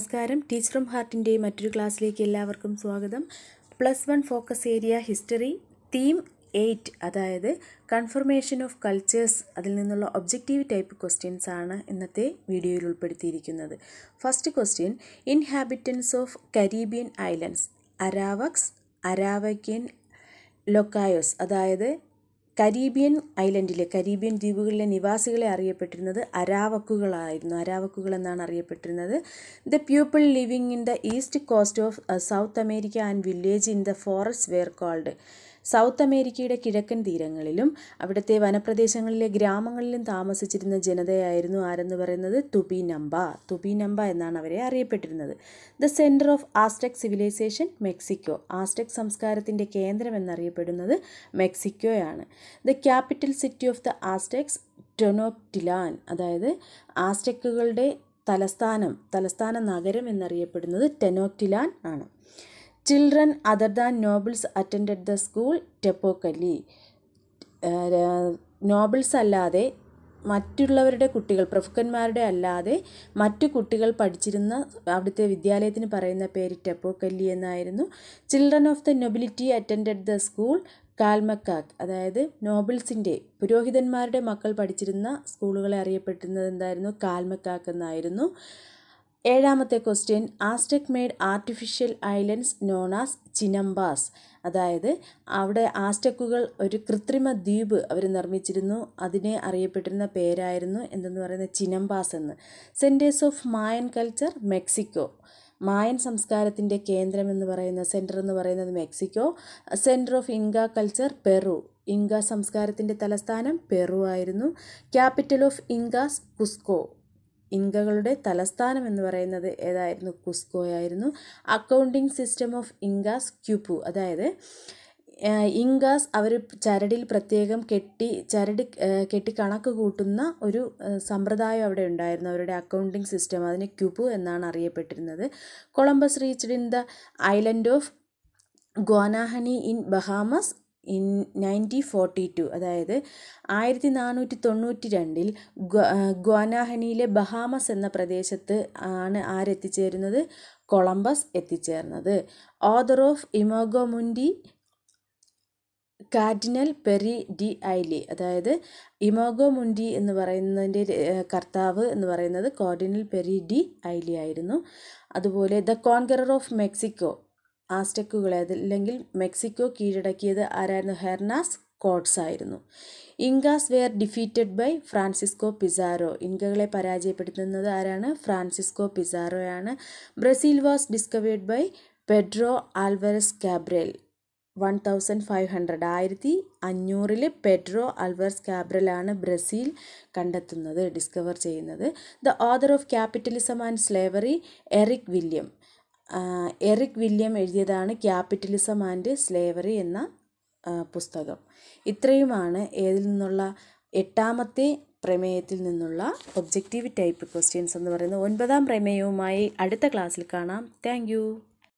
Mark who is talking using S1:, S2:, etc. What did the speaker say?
S1: നമസ്കാരം teacher from ഹാർട്ടിൻ്റെ മറ്റൊരു ക്ലാസ്സിലേക്ക് എല്ലാവർക്കും സ്വാഗതം plus one focus area history theme eight അതായത് കൺഫർമേഷൻ ഓഫ് കൾച്ചേഴ്സ് അതിൽ നിന്നുള്ള ഒബ്ജക്റ്റീവ് ടൈപ്പ് ക്വസ്റ്റ്യൻസ് ആണ് ഇന്നത്തെ വീഡിയോയിൽ ഉൾപ്പെടുത്തിയിരിക്കുന്നത് first question inhabitants of Caribbean islands Arawaks Arawakan Lucayos അതായത് കരീബിയൻ ഐലൻഡിലെ കരീബിയൻ ദ്വീപുകളിലെ നിവാസികളെ അറിയപ്പെട്ടിരുന്നത് അരാവക്കുകളായിരുന്നു അരാവക്കുകൾ എന്നാണ് അറിയപ്പെട്ടിരുന്നത് the people living in the east coast of South America and village in the forest were called South അമേരിക്കയുടെ കിഴക്കൻ തീരങ്ങളിലും അവിടുത്തെ വനപ്രദേശങ്ങളിലെ ഗ്രാമങ്ങളിലും താമസിച്ചിരുന്ന ജനതയായിരുന്നു ആരെന്ന് പറയുന്നത് തുബിനമ്പ തുബിനമ്പ എന്നാണ് അവരെ അറിയപ്പെട്ടിരുന്നത് the centre of Aztec civilisation Mexico Aztec സംസ്കാരത്തിൻ്റെ കേന്ദ്രം എന്നറിയപ്പെടുന്നത് മെക്സിക്കോയാണ് the capital city of the Aztecs Tenochtitlan അതായത് ആസ്റ്റെക്കുകളുടെ തലസ്ഥാനം തലസ്ഥാന നഗരം എന്നറിയപ്പെടുന്നത് ടെനോക്ടിലാൻ ആണ് children other than nobles attended the school Telpochcalli nobles അല്ലാതെ മറ്റുള്ളവരുടെ കുട്ടികൾ പ്രഭുക്കന്മാരുടെ അല്ലാതെ മറ്റു കുട്ടികൾ പഠിച്ചിരുന്ന അവിടുത്തെ വിദ്യാലയത്തിന് പറയുന്ന പേര് ടെപ്പോക്കല്ലി എന്നായിരുന്നു children of the nobility attended the school Calmecac അതായത് നോബിൾസിൻ്റെ പുരോഹിതന്മാരുടെ മക്കൾ പഠിച്ചിരുന്ന സ്കൂളുകളെ അറിയപ്പെട്ടിരുന്നത് എന്തായിരുന്നു കാൽമക്കാക്ക് എന്നായിരുന്നു ഏഴാമത്തെ question Aztec made artificial islands known as chinampas അതായത് അവിടെ ആസ്റ്റക്കുകൾ ഒരു കൃത്രിമ ദ്വീപ് അവർ നിർമ്മിച്ചിരുന്നു അതിനെ അറിയപ്പെട്ടിരുന്ന പേരായിരുന്നു എന്തെന്ന് പറയുന്നത് ചിനംബാസ് എന്ന് centres of Mayan culture Mexico Mayan സംസ്കാരത്തിൻ്റെ കേന്ദ്രം എന്ന് പറയുന്ന സെൻറ്റർ എന്ന് പറയുന്നത് Mexico centre of Inca culture Peru Inca സംസ്കാരത്തിൻ്റെ തലസ്ഥാനം പെറു ആയിരുന്നു ക്യാപിറ്റൽ ഓഫ് ഇൻകാസ് കുസ്കോ ഇൻകകളുടെ തലസ്ഥാനം എന്ന് പറയുന്നത് ഏതായിരുന്നു കുസ്കോ ആയിരുന്നു accounting system of Incas quipu അതായത് ഇൻകാസ് അവർ ചരടിൽ പ്രത്യേകം കെട്ടി ചരട് കെട്ടി കണക്ക് കൂട്ടുന്ന ഒരു സമ്പ്രദായം അവിടെ ഉണ്ടായിരുന്നു അവരുടെ അക്കൗണ്ടിങ് സിസ്റ്റം അതിന് ക്യൂപ്പു എന്നാണ് അറിയപ്പെട്ടിരുന്നത് Columbus reached in the island of Guanahani in Bahamas in nineteen forty two അതായത് ആയിരത്തി നാനൂറ്റി തൊണ്ണൂറ്റി രണ്ടിൽ ഗ്വാനാഹനിയിലെ ബഹാമസ് എന്ന പ്രദേശത്ത് ആണ് ആരെത്തിച്ചേരുന്നത് കൊളംബസ് എത്തിച്ചേർന്നത് author of Imago Mundi cardinal Pierre d'Ailly അതായത് ഇമോഗോ മുൻഡി എന്ന് പറയുന്നതിൻ്റെ കർത്താവ് എന്ന് പറയുന്നത് കോർഡിനൽ പെരി ഡി ഐലി ആയിരുന്നു അതുപോലെ ദ കോൺഗറർ ഓഫ് മെക്സിക്കോ ആസ്റ്റക്കുകളെ അല്ലെങ്കിൽ മെക്സിക്കോ കീഴടക്കിയത് ആരായിരുന്നു ഹെർനാസ് കോട്സ് ആയിരുന്നു Incas were defeated by Francisco Pizarro ഇൻകകളെ പരാജയപ്പെടുത്തുന്നത് ആരാണ് ഫ്രാൻസിസ്കോ പിസാറോയാണ് Brazil was discovered by Pedro Alvares Cabral one thousand five hundred ആയിരത്തി അഞ്ഞൂറിൽ പെഡ്രോ അൽവർസ് കാബ്രലാണ് ബ്രസീൽ കണ്ടെത്തുന്നത് ഡിസ്കവർ ചെയ്യുന്നത് the author of capitalism and slavery Eric William Eric William എഴുതിയതാണ് ക്യാപിറ്റലിസം ആൻഡ് സ്ലേവറി എന്ന പുസ്തകം ഇത്രയുമാണ് ഏതിൽ നിന്നുള്ള എട്ടാമത്തെ പ്രമേയത്തിൽ നിന്നുള്ള ഒബ്ജക്റ്റീവ് ടൈപ്പ് ക്വസ്റ്റ്യൻസ് എന്ന് പറയുന്നത് ഒൻപതാം പ്രമേയവുമായി അടുത്ത ക്ലാസ്സിൽ കാണാം താങ്ക്